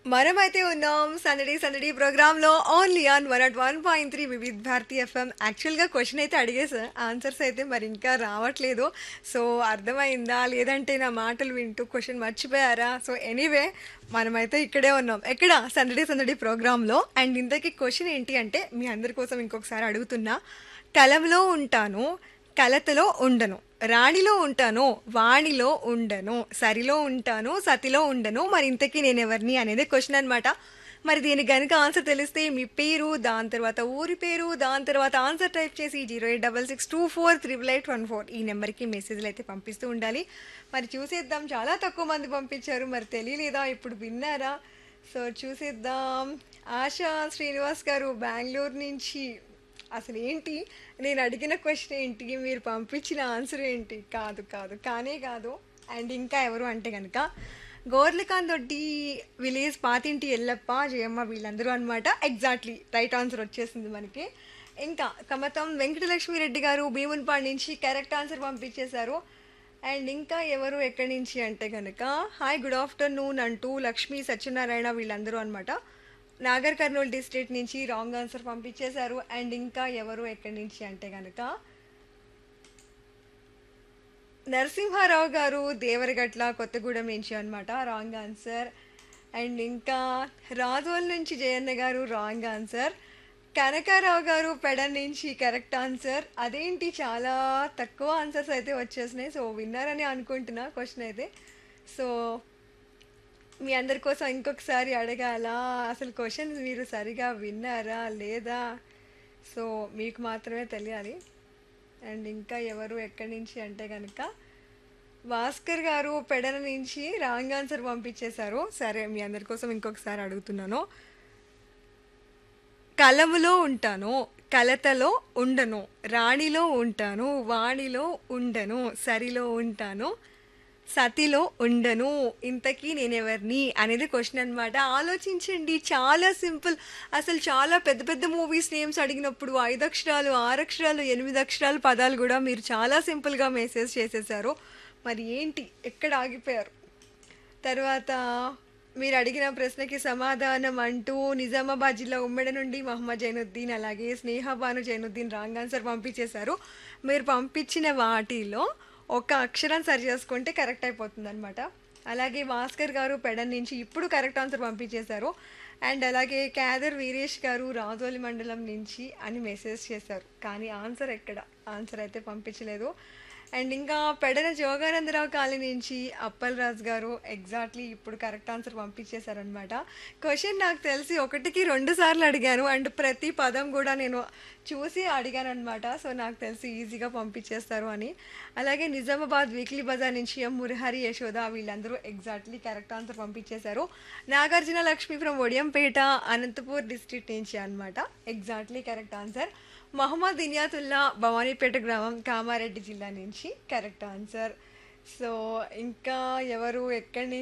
మనమైతే ఉన్నాం సందడి సందడి ప్రోగ్రామ్ లో only on one at one point three Vividh Bharati FM actual గా క్వశ్చన్ అయితే అడిగేసా ఆన్సర్స్ అయితే మరి ఇంకా రావట్లేదు సో అర్థమైందా లేదంటే నా మాటలు వింటూ క్వశ్చన్ మర్చిపోయారా సో ఎనీవే మనమైతే ఇక్కడే ఉన్నాం ఎక్కడ సందడి సందడి ప్రోగ్రామ్ లో అండ్ ఇంతకీ క్వశ్చన్ ఏంటి అంటే మీ అందరి కోసం ఇంకొకసారి అడుగుతున్నా కలంలో ఉంటాను కలతలో ఉండను రాణిలో ఉంటాను వాణిలో ఉండను సరిలో ఉంటాను సతిలో ఉండను మరి ఇంతకీ నేను ఎవరిని అనేది క్వశ్చన్ అనమాట మరి దీనికి కనుక ఆన్సర్ తెలిస్తే మీ పేరు దాని తర్వాత ఊరి పేరు దాని తర్వాత ఆన్సర్ టైప్ చేసి zero eight double six two four triple eight one four ఈ నెంబర్కి మెసేజ్లు అయితే పంపిస్తూ ఉండాలి మరి చూసేద్దాం చాలా తక్కువ మంది పంపించారు మరి తెలియలేదా ఇప్పుడు విన్నారా సో చూసేద్దాం ఆశా శ్రీనివాస్ గారు బెంగళూరు నుంచి అసలు ఏంటి నేను అడిగిన క్వశ్చన్ ఏంటి మీరు పంపించిన ఆన్సర్ ఏంటి కాదు కాదు కానే కాదు అండ్ ఇంకా ఎవరు అంటే కనుక గోర్లకాంత్ దొడ్డి విలేజ్ పాతింటి ఎల్లప్ప జయమ్మ వీళ్ళందరూ అనమాట ఎగ్జాక్ట్లీ రైట్ ఆన్సర్ వచ్చేసింది మనకి ఇంకా కమతం వెంకటలక్ష్మి రెడ్డి గారు భీమునిపాడు నుంచి కరెక్ట్ ఆన్సర్ పంపించేశారు అండ్ ఇంకా ఎవరు ఎక్కడి నుంచి అంటే కనుక హాయ్ గుడ్ ఆఫ్టర్నూన్ అంటూ లక్ష్మీ సత్యనారాయణ వీళ్ళందరూ అనమాట నాగర్ కర్నూలు డిస్ట్రిక్ట్ నుంచి రాంగ్ ఆన్సర్ పంపించేశారు అండ్ ఇంకా ఎవరు ఎక్కడి నుంచి అంటే కనుక నరసింహారావు గారు దేవరగట్ల కొత్తగూడెం నుంచి అనమాట రాంగ్ ఆన్సర్ అండ్ ఇంకా రాజోల్ నుంచి జయన్న గారు రాంగ్ ఆన్సర్ కనకారావు గారు పెడన్ నుంచి కరెక్ట్ ఆన్సర్ అదేంటి చాలా తక్కువ ఆన్సర్స్ అయితే వచ్చేసినాయి సో విన్నారని అనుకుంటున్నా క్వశ్చన్ అయితే సో మీ అందరి కోసం ఇంకొకసారి అడగాల అసలు క్వశ్చన్ మీరు సరిగా విన్నారా లేదా సో మీకు మాత్రమే తెలియాలి అండ్ ఇంకా ఎవరు ఎక్కడి నుంచి అంటే కనుక భాస్కర్ గారు పెడన నుంచి రాంగ్ ఆన్సర్ పంపించేశారు సరే మీ అందరి కోసం ఇంకొకసారి అడుగుతున్నాను కలములో ఉంటాను కలతలో ఉండను రాణిలో ఉంటాను వాణిలో ఉండను సరిలో ఉంటాను సతిలో ఉండను ఇంతకీ నేనెవరిని అనేది క్వశ్చన్ అనమాట ఆలోచించండి చాలా సింపుల్ అసలు చాలా పెద్ద పెద్ద మూవీస్ నేమ్స్ అడిగినప్పుడు ఐదు అక్షరాలు ఆరు అక్షరాలు ఎనిమిది అక్షరాలు పదాలు కూడా మీరు చాలా సింపుల్గా మెసేజ్ చేసేసారు మరి ఏంటి ఎక్కడ ఆగిపోయారు తర్వాత మీరు అడిగిన ప్రశ్నకి సమాధానం అంటూ నిజామాబాద్ జిల్లా ఉమ్మడి నుండి మహమ్మద్ జైనుద్దీన్ అలాగే స్నేహబాను జైనుద్దీన్ రాంగ్ ఆన్సర్ పంపించేశారు మీరు పంపించిన వాటిలో ఒక అక్షరం సరి చేసుకుంటే కరెక్ట్ అయిపోతుంది అనమాట అలాగే భాస్కర్ గారు పెడన్ నుంచి ఇప్పుడు కరెక్ట్ ఆన్సర్ పంపించేశారు అండ్ అలాగే క్యాదర్ వీరేష్ గారు రాజోలి మండలం నుంచి అని మెసేజ్ చేశారు కానీ ఆన్సర్ ఎక్కడ ఆన్సర్ అయితే పంపించలేదు అండ్ ఇంకా పెడన జోగానందరావు కాలనీ నుంచి అప్పల్ రాజ్ గారు ఎగ్జాక్ట్లీ ఇప్పుడు కరెక్ట్ ఆన్సర్ పంపించేశారనమాట క్వశ్చన్ నాకు తెలిసి ఒకటికి రెండు సార్లు అడిగాను అండ్ ప్రతి పదం కూడా నేను చూసి అడిగాను అనమాట సో నాకు తెలిసి ఈజీగా పంపించేస్తారు అని అలాగే నిజామాబాద్ వీక్లీ బజార్ నుంచి ఎం మురహరి యశోద వీళ్ళందరూ ఎగ్జాక్ట్లీ కరెక్ట్ ఆన్సర్ పంపించేశారు నాగార్జున లక్ష్మి ఫ్రమ్ ఒడియంపేట అనంతపూర్ డిస్ట్రిక్ట్ నుంచి అనమాట exactly correct answer Mohammed Iniyathulla Bhavanipeta గ్రామం కామారెడ్డి జిల్లా నుంచి కరెక్ట్ ఆన్సర్ సో ఇంకా ఎవరు ఎక్కడి